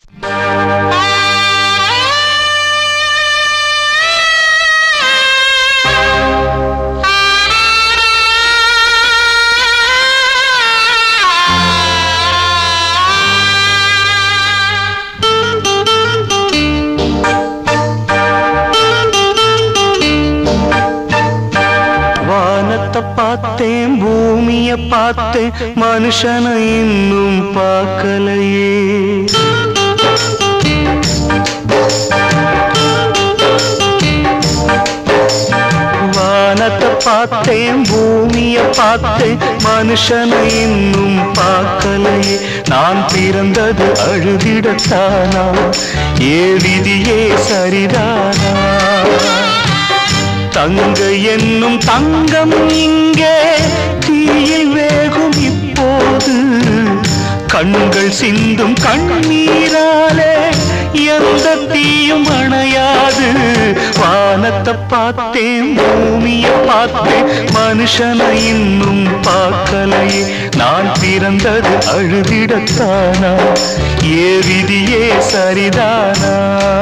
வானத்தை பார்த்தேன் பூமிய பார்த்தேன் மனுஷனை இன்னும் பார்க்கலையே வானத்தை பார்த்தேன் பூமிய பார்த்தேன் மனுஷனை இன்னும் பார்க்கலையே நான் பிறந்தது அழுதிடத்தானா ஏ விதியே சரிதானா தங்க என்னும் தங்கம் இங்கே தீயில் வேகும் இப்போது கண்கள் சிந்தும் கண்ணீராலே எந்த தீயும் அணையாது வானத்தை பார்த்தேன் பூமியை பார்த்தேன் மனுஷனை இன்னும் பார்க்கலையே நான் பிறந்தது அழுதிடத்தானா ஏ விதியே சரிதானா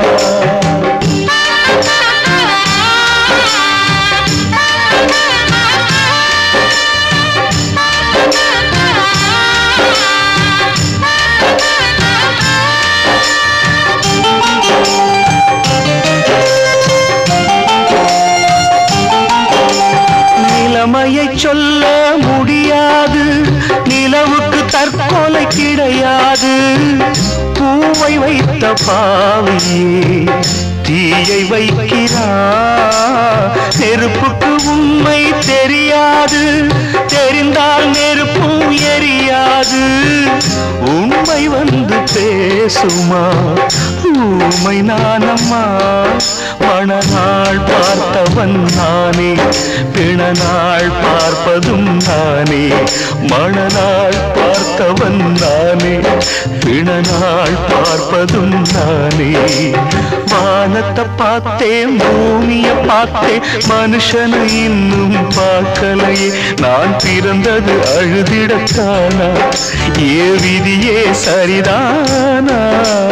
நிலைமையை சொல்ல முடியாது நிலவுக்கு தற்கொலை கிடையாது பூவை வைத்த பாவையே தீயை வைக்கிறா நெருப்புக்கு உண்மை தெரியாது தெரிந்தால் நெருப்பும் எரியாது உண்மை வந்து பேசுமா ஊமை நானம்மா மணநாள் பார்த்தவன் நானே பிணநாள் பார்ப்பதும் நானே மணநாள் பார்த்தவன் நானே பிணநாள் பார்ப்பதும் நானே வானத்தை பார்த்தேன் பூமிய பார்த்தேன் மனுஷனை இன்னும் பார்க்கலையே நான் பிறந்தது அழுதிடத்தானா ஏ விதியே சரிதானா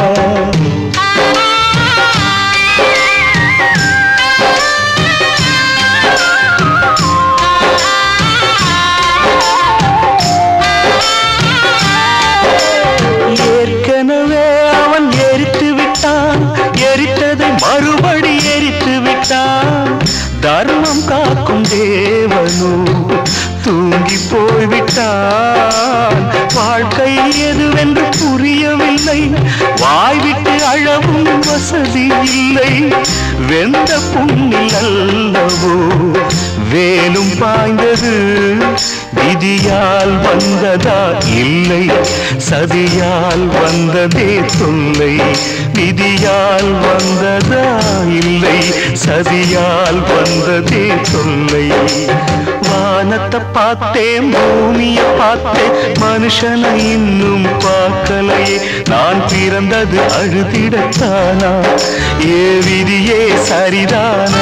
ஏற்கனவே அவன் எரித்து விட்டான் எரித்ததை மறுபடி எரித்து விட்டான் தர்மம் காக்கும் தேவனோ தூங்கி போய்விட்டான் வாழ்க்கை எதுவென்று புரியவில்லை வாய்விட்டு அழவும் வசதி இல்லை வெந்த புண்ணில் அல்லவோ வேலும் பாய்ந்தது விதியால் வந்ததா இல்லை சதியால் வந்ததே தொல்லை விதியால் வந்ததா இல்லை சதியால் வந்ததே தொல்லை வானத்தை பார்த்தேன் பூமிய பார்த்தேன் மனுஷனை இன்னும் பார்க்கலையே நான் பிறந்தது அழுதிடத்தானா ஏ விதியே சரிதானா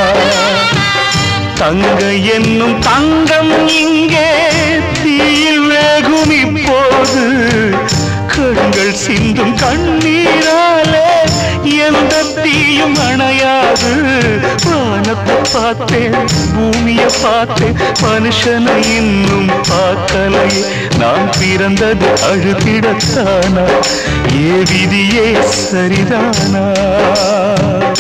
தங்க என்னும் தங்கம் இங்கே தீயில் வேகும் இப்போது கண்கள் சிந்தும் கண்ணீராலே எந்த தீயும் அணையாது வானத்தை பார்த்தேன் பூமியை பார்த்தேன் மனுஷனை இன்னும் பார்க்கலை நான் பிறந்தது அழுதிடத்தானா ஏ விதியே சரிதானா